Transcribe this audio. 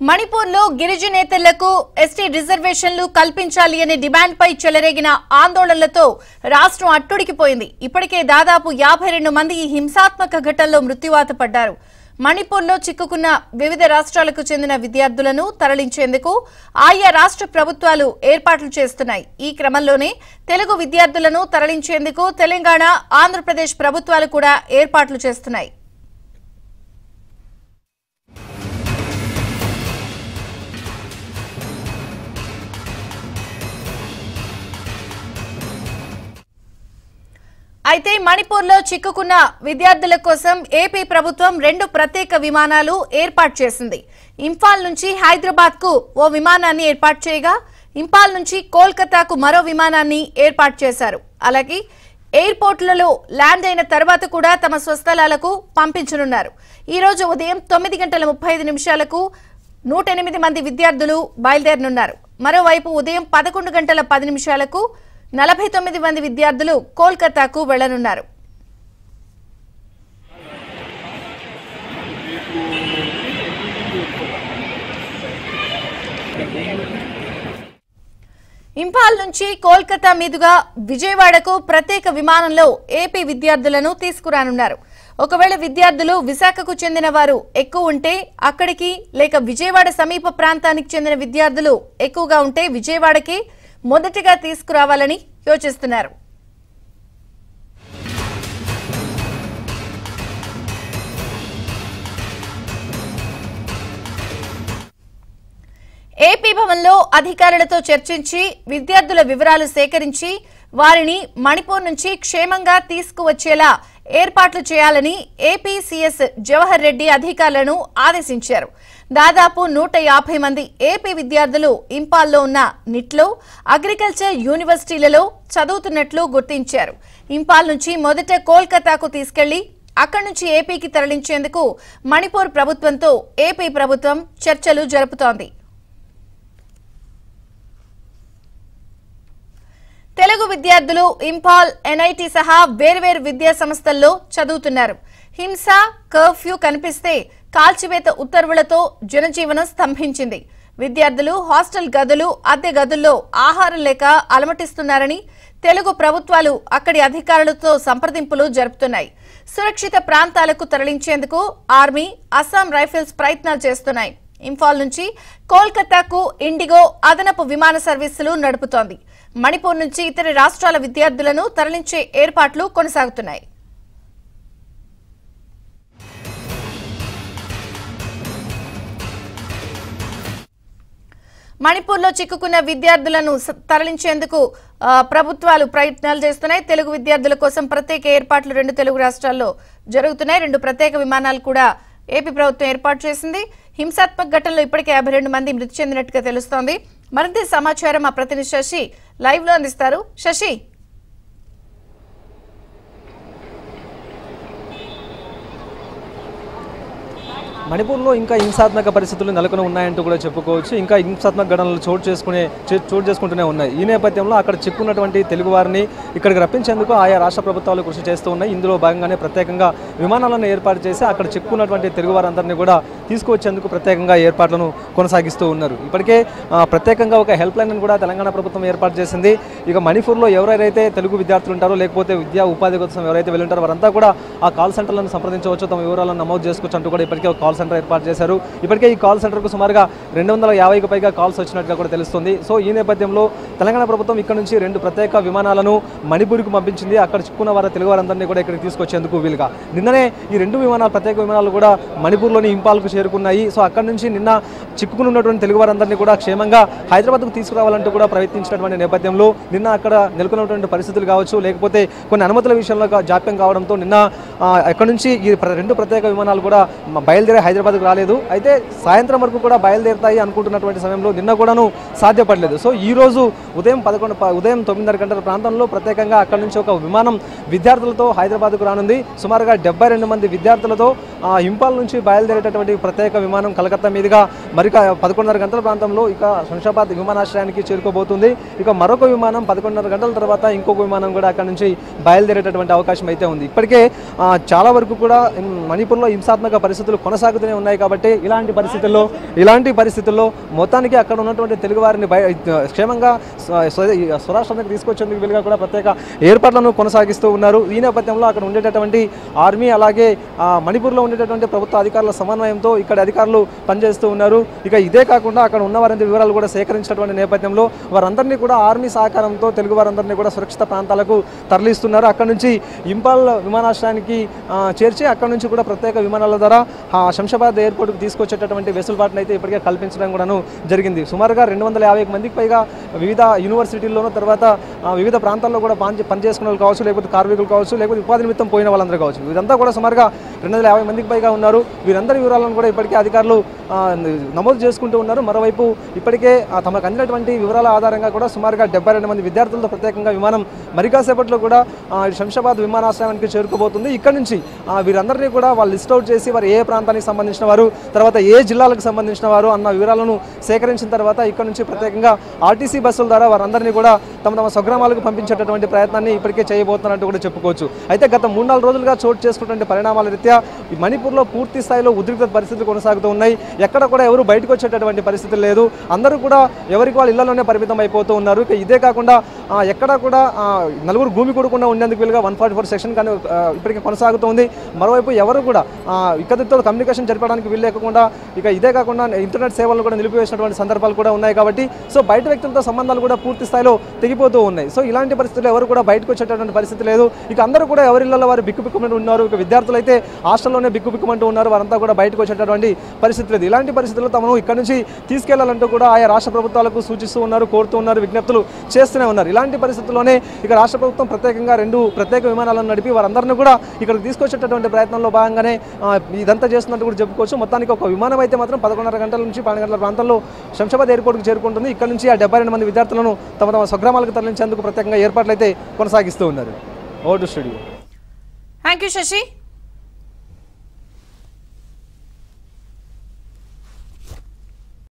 మణిపూర్లో గిరిజనేతలకు ఎస్టీ రిజర్వేషన్లు కల్పించాలి అనే డిమాండ్పై చెలరేగిన ఆందోళనలతో రాష్ట్రం అట్టుడికిపోయింది ఇప్పటికే దాదాపు యాభై రెండు మంది ఈ హింసాత్మక ఘటనలో మృత్యువాత పడ్డారు మణిపూర్లో చిక్కుకున్న వివిధ రాష్ట్రాలకు చెందిన విద్యార్థులను తరలించేందుకు ఆయా రాష్ట్ర ప్రభుత్వాలు ఏర్పాట్లు చేస్తున్నాయి ఈ క్రమంలోనే తెలుగు విద్యార్థులను తరలించేందుకు తెలంగాణ ఆంధ్రప్రదేశ్ ప్రభుత్వాలు కూడా ఏర్పాట్లు చేస్తున్నాయి అయితే మణిపూర్లో చిక్కుకున్న విద్యార్థుల కోసం ఏపీ ప్రభుత్వం రెండు ప్రత్యేక విమానాలు ఏర్పాటు చేసింది ఇంఫాల్ నుంచి హైదరాబాద్ కు ఓ విమానాన్ని ఏర్పాటు చేయగా ఇంఫాల్ నుంచి కోల్కతాకు మరో విమానాన్ని ఏర్పాటు చేశారు అలాగే ఎయిర్పోర్ట్లలో ల్యాండ్ అయిన తర్వాత కూడా తమ స్వస్థలాలకు పంపించనున్నారు ఈ రోజు ఉదయం తొమ్మిది గంటల ముప్పై ఐదు నిమిషాలకు నూట ఎనిమిది మంది విద్యార్థులు బయలుదేరనున్నారు మరోవైపు ఉదయం పదకొండు గంటల పది నిమిషాలకు నలభై తొమ్మిది మంది విద్యార్థులు కోల్కతాకు వెళ్లనున్నారు ఇంఫాల్ నుంచి కోల్కతా మీదుగా విజయవాడకు ప్రత్యేక విమానంలో ఏపీ విద్యార్థులను తీసుకురానున్నారు ఒకవేళ విద్యార్థులు విశాఖకు చెందిన వారు ఎక్కువ ఉంటే అక్కడికి లేక విజయవాడ సమీప ప్రాంతానికి చెందిన విద్యార్థులు ఎక్కువగా ఉంటే విజయవాడకి మొదటిగా తీసుకురావాలని యోచిస్తున్నారు ఏపీ భవన్లో అధికారులతో చర్చించి విద్యార్థుల వివరాలు సేకరించి వారిని మణిపూర్ నుంచి క్షేమంగా తీసుకువచ్చేలా ఏర్పాట్లు చేయాలని ఏపీ సీఎస్ జవహర్ రెడ్డి అధికారులను ఆదేశించారు దాదాపు నూట యాభై మంది ఏపీ విద్యార్థులు ఇంపాల్లో ఉన్న నిట్లో అగ్రికల్చర్ యూనివర్సిటీలలో చదువుతున్నట్లు గుర్తించారు ఇంపాల్ నుంచి మొదట కోల్కతాకు తీసుకెళ్లి అక్కడి నుంచి ఏపీకి తరలించేందుకు మణిపూర్ ప్రభుత్వంతో ఏపీ ప్రభుత్వం చర్చలు జరుపుతోంది తెలుగు విద్యార్థులు ఇంపాల్ ఎన్ఐటి సహా వేర్వేరు విద్యా సంస్థల్లో చదువుతున్నారు హింస కర్ఫ్యూ కనిపిస్తే కాల్చివేత ఉత్తర్వులతో జనజీవనం స్తంభించింది విద్యార్థులు హాస్టల్ గదులు అద్దె గదుల్లో ఆహారం లేక అలమటిస్తున్నారని తెలుగు ప్రభుత్వాలు అక్కడి అధికారులతో సంప్రదింపులు జరుపుతున్నాయి సురక్షిత ప్రాంతాలకు తరలించేందుకు ఆర్మీ అస్సాం రైఫిల్స్ ప్రయత్నాలు చేస్తున్నాయి ఇంఫాల్ నుంచి కోల్కతాకు ఇండిగో అదనపు విమాన సర్వీసులు నడుపుతోంది మణిపూర్ నుంచి ఇతర రాష్ట్రాల విద్యార్థులను తరలించే ఏర్పాట్లు కొనసాగుతున్నాయి మణిపూర్లో చిక్కుకున్న విద్యార్థులను స- తరలించేందుకు ఆ, ప్రభుత్వాలు ప్రయత్నాలు చేస్తున్నాయి తెలుగు విద్యార్థుల కోసం ప్రత్యేక ఏర్పాట్లు రెండు తెలుగు రాష్ట్రాల్లో జరుగుతున్నాయి రెండు ప్రత్యేక విమానాలు కూడా ఏపీ ప్రభుత్వం ఏర్పాటు చేసింది హింసాత్మక ఘటనలో ఇప్పటికే యాభై రెండు మంది మృతి చెందినట్టుగా తెలుస్తోంది మరింత సమాచారం మా ప్రతినిధి శశి లైవ్ లో అందిస్తారు శశి మణిపూర్లో ఇంకా హింసాత్మక పరిస్థితులు నెలకొని ఉన్నాయంటూ కూడా చెప్పుకోవచ్చు ఇంకా హింసాత్మక ఘటనలు చోటు చేసుకునే చే- చోటు చేసుకుంటూనే ఉన్నాయి ఈ నేపథ్యంలో అక్కడ చిక్కున్నటువంటి తెలుగు వారిని ఇక్కడికి రప్పించేందుకు ఆయా రాష్ట్ర ప్రభుత్వాలు కృషి చేస్తూ ఉన్నాయి ఇందులో భాగంగానే ప్రత్యేకంగా విమానాలను ఏర్పాటు చేసి అక్కడ చిక్కున్నటువంటి తెలుగు వారందరినీ కూడా తీసుకువచ్చేందుకు ప్రత్యేకంగా ఏర్పాట్లను కొనసాగిస్తూ ఉన్నారు ఇప్పటికే ఆ, ప్రత్యేకంగా ఒక హెల్ప్ లైన్ కూడా తెలంగాణ ప్రభుత్వం ఏర్పాటు చేసింది ఇక మణిపూర్లో ఎవరైతే తెలుగు విద్యార్థులు ఉంటారో లేకపోతే విద్యా ఉపాధి కోసం ఎవరైతే వెళ్ళుంటారో వారంతా కూడా ఆ కాల్ సెంటర్లను సంప్రదించవచ్చు తమ వివరాలను నమోదు చేసుకోవచ్చు అంటూ కూడా ఇప్పటికే ఒక కాల్ సెంటర్ ఏర్పాటు చేశారు ఇప్పటికే ఈ కాల్ సెంటర్కు సుమారుగా రెండు వందల యాభైకి పైగా కాల్స్ వచ్చినట్టుగా కూడా తెలుస్తుంది సో ఈ నేపథ్యంలో తెలంగాణ ప్రభుత్వం ఇక్కడ నుంచి రెండు ప్రత్యేక విమానాలను మణిపూర్కు పంపించింది అక్కడ చిక్కున్న వారి తెలుగు వారందరినీ కూడా ఇక్కడికి తీసుకొచ్చేందుకు వీలుగా నిన్ననే ఈ రెండు విమానాలు ప్రత్యేక విమానాలు కూడా మణిపూర్లోని ఇంపాల్కు చేరుకున్నాయి సో అక్కడ నుంచి నిన్న చిక్కుకుని ఉన్నటువంటి తెలుగు వారందరినీ కూడా క్షేమంగా హైదరాబాద్కు తీసుకురావాలంటూ కూడా ప్రయత్నించినటువంటి నేపథ్యంలో నిన్న అక్కడ నెలకొన్నటువంటి పరిస్థితులు కావచ్చు లేకపోతే కొన్ని అనుమతుల విషయంలో కా- జాప్యం కావడంతో నిన్న ఆ, అక్కడ నుంచి ఈ ప్ర- రెండు ప్రత్యేక విమానాలు కూడా మ- బయలుదేరి హైదరాబాద్కు రాలేదు అయితే సాయంత్రం వరకు కూడా బయలుదేరుతాయి అనుకుంటున్నటువంటి సమయంలో నిన్న కూడాను సాధ్యపడలేదు సో ఈ రోజు ఉదయం పదకొండు ప- ఉదయం తొమ్మిదిన్నర గంటల ప్రాంతంలో ప్రత్యేకంగా అక్కడ నుంచి ఒక విమానం విద్యార్థులతో హైదరాబాద్కు రానుంది సుమారుగా డెబ్బై రెండు మంది విద్యార్థులతో ఆ, ఇంపాల్ నుంచి బయలుదేరేటటువంటి ప్రత్యేక విమానం కలకత్తా మీదుగా మరి క- పదకొండున్నర గంటల ప్రాంతంలో ఇక శంషాబాద్ విమానాశ్రయానికి చేరుకోబోతుంది ఇక మరొక విమానం పదకొండున్నర గంటల తర్వాత ఇంకొక విమానం కూడా అక్కడ నుంచి బయలుదేరేటటువంటి అవకాశం అయితే ఉంది ఇప్పటికే ఆ, చాలా వరకు కూడా ఉమ్, మణిపూర్లో హింసాత్మక పరిస్థితులు కొనసాగుతున్నాయి కొనసాగుతూనే ఉన్నాయి కాబట్టి ఇలాంటి పరిస్థితుల్లో ఇలాంటి పరిస్థితుల్లో మొత్తానికి అక్కడ ఉన్నటువంటి తెలుగు వారిని బయ క్షేమంగా స్వ- స్వ- స్వరాష్ట్రానికి తీసుకొచ్చేందుకు వీలుగా కూడా ప్రత్యేక ఏర్పాట్లను కొనసాగిస్తూ ఉన్నారు ఈ నేపథ్యంలో అక్కడ ఉండేటటువంటి ఆర్మీ అలాగే ఆ, మణిపూర్లో ఉండేటటువంటి ప్రభుత్వ అధికారుల సమన్వయంతో ఇక్కడ అధికారులు పనిచేస్తూ ఉన్నారు ఇక ఇదే కాకుండా అక్కడ ఉన్న వారి వివరాలు కూడా సేకరించినటువంటి నేపథ్యంలో వారందరినీ కూడా ఆర్మీ సహకారంతో తెలుగు వారందరినీ కూడా సురక్షిత ప్రాంతాలకు తరలిస్తున్నారు అక్కడ నుంచి ఇంపాల్ విమానాశ్రయానికి ఆ, చేర్చి అక్కడ నుంచి కూడా ప్రత్యేక విమానాల ద్వారా ఆ శంషాబాద్ ఎయిర్పోర్ట్కి తీసుకొచ్చేటటువంటి వెసులుబాటును అయితే ఇప్పటికే కల్పించడం కూడాను జరిగింది సుమారుగా రెండు వందల యాభై మందికి పైగా వివిధ యూనివర్సిటీల్లోనూ తర్వాత ఆ, వివిధ ప్రాంతాల్లో కూడా పని పనిచేసుకునే వాళ్ళు కావచ్చు లేకపోతే కార్మికులు కావచ్చు లేకపోతే ఉపాధి నిమిత్తం పోయిన వాళ్ళందరూ కావచ్చు వీరంతా కూడా సుమారుగా రెండు వందల యాభై మందికి పైగా ఉన్నారు వీరందరి వివరాలను కూడా ఇప్పటికే అధికారులు ఆ, నమోదు చేసుకుంటూ ఉన్నారు మరోవైపు ఇప్పటికే ఆ, తమకు అందినటువంటి వివరాల ఆధారంగా కూడా సుమారుగా డెబ్బై రెండు మంది విద్యార్థులతో ప్రత్యేకంగా విమానం మరి కాసేపట్లో కూడా ఆ, శంషాబాద్ విమానాశ్రయానికి చేరుకోబోతుంది ఇక్కడ నుంచి ఆ, వీరందరినీ కూడా వాళ్ళు లిస్ట్ అవుట్ చేసి వారు ఏ ప్రాంతానికి సంబంధించిన వారు తర్వాత ఏ జిల్లాలకు సంబంధించిన వారు అన్న వివరాలను సేకరించిన తర్వాత ఇక్కడ నుంచి ప్రత్యేకంగా ఆర్టీసీ బస్సుల ద్వారా వారందరినీ కూడా తమ తమ స్వగ్రామాలకు పంపించేటటువంటి ప్రయత్నాన్ని ఇప్పటికే చేయబోతున్నట్టు కూడా చెప్పుకోవచ్చు అయితే గత మూడు నాలుగు రోజులుగా చోటు చేసుకున్నటువంటి పరిణామాల రీత్యా ఈ మణిపూర్లో పూర్తి స్థాయిలో ఉద్రిక్త పరిస్థితులు కొనసాగుతూ ఉన్నాయి ఎక్కడ కూడా ఎవరు బయటకు వచ్చేటటువంటి పరిస్థితులు లేదు అందరూ కూడా ఎవరికి వాళ్ళ ఇళ్లలోనే పరిమితం అయిపోతూ ఉన్నారు ఇక ఇదే కాకుండా ఆ, ఎక్కడా కూడా ఆ, నలుగురు భూమి కొడకుండా ఉండేందుకు వీలుగా వన్ ఫార్టీ ఫోర్ సెక్షన్ కానీ ఆ, ఇప్పటికే కొనసాగుతోంది మరోవైపు ఎవరు కూడా ఆ, ఇక్కడితో కమ్యూనికేషన్ జరపడానికి వీలు లేకుండా ఇక ఇదే కాకుండా ఇంటర్నెట్ సేవలను కూడా నిలిపివేసినటువంటి సందర్భాలు కూడా ఉన్నాయి కాబట్టి సో బయట వ్యక్తులతో సంబంధాలు కూడా పూర్తి స్థాయిలో తెగిపోతూ ఉన్నాయి సో ఇలాంటి పరిస్థితుల్లో ఎవరు కూడా బయటకు వచ్చేటటువంటి పరిస్థితి లేదు ఇక అందరూ కూడా ఎవరిళ్ళలో వారు బిక్కుబిక్కుమంటూ ఉన్నారు ఇక విద్యార్థులు అయితే హాస్టల్లోనే బిక్కుబిక్కుమంటూ ఉన్నారు వారంతా కూడా బయటకు వచ్చేటటువంటి పరిస్థితి లేదు ఇలాంటి పరిస్థితుల్లో తమను ఇక్కడ నుంచి తీసుకెళ్లాలంటూ కూడా ఆయా రాష్ట్ర ప్రభుత్వాలకు సూచిస్తూ ఉన్నారు కోరుతూ ఉన్నారు విజ్ఞప్తులు చేస్తూనే ఉన్నారు ఇలాంటి పరిస్థితుల్లోనే ఇక రాష్ట్ర ప్రభుత్వం ప్రత్యేకంగా రెండు ప్రత్యేక విమానాలను నడిపి వారందరినీ కూడా ఇక్కడికి తీసుకొచ్చేటటువంటి ప్రయత్నంలో భాగంగానే ఆ, ఇదంతా చేస్తున్నట్టు కూడా చెప్పుకోవచ్చు మొత్తానికి ఒక విమానం అయితే మాత్రం పదకొండున్నర గంటల నుంచి పన్నెండు గంటల ప్రాంతంలో శంషాబాద్ ఎయిర్పోర్ట్కి చేరుకుంటుంది ఇక్కడ నుంచి ఆ డెబ్బై రెండు మంది విద్యార్థులను తమ తమ స్వగ్రామాలకు తరలించేందుకు ప్రత్యేకంగా ఏర్పాట్లు అయితే కొనసాగిస్తూ ఉన్నారు vote studio thank you Shashi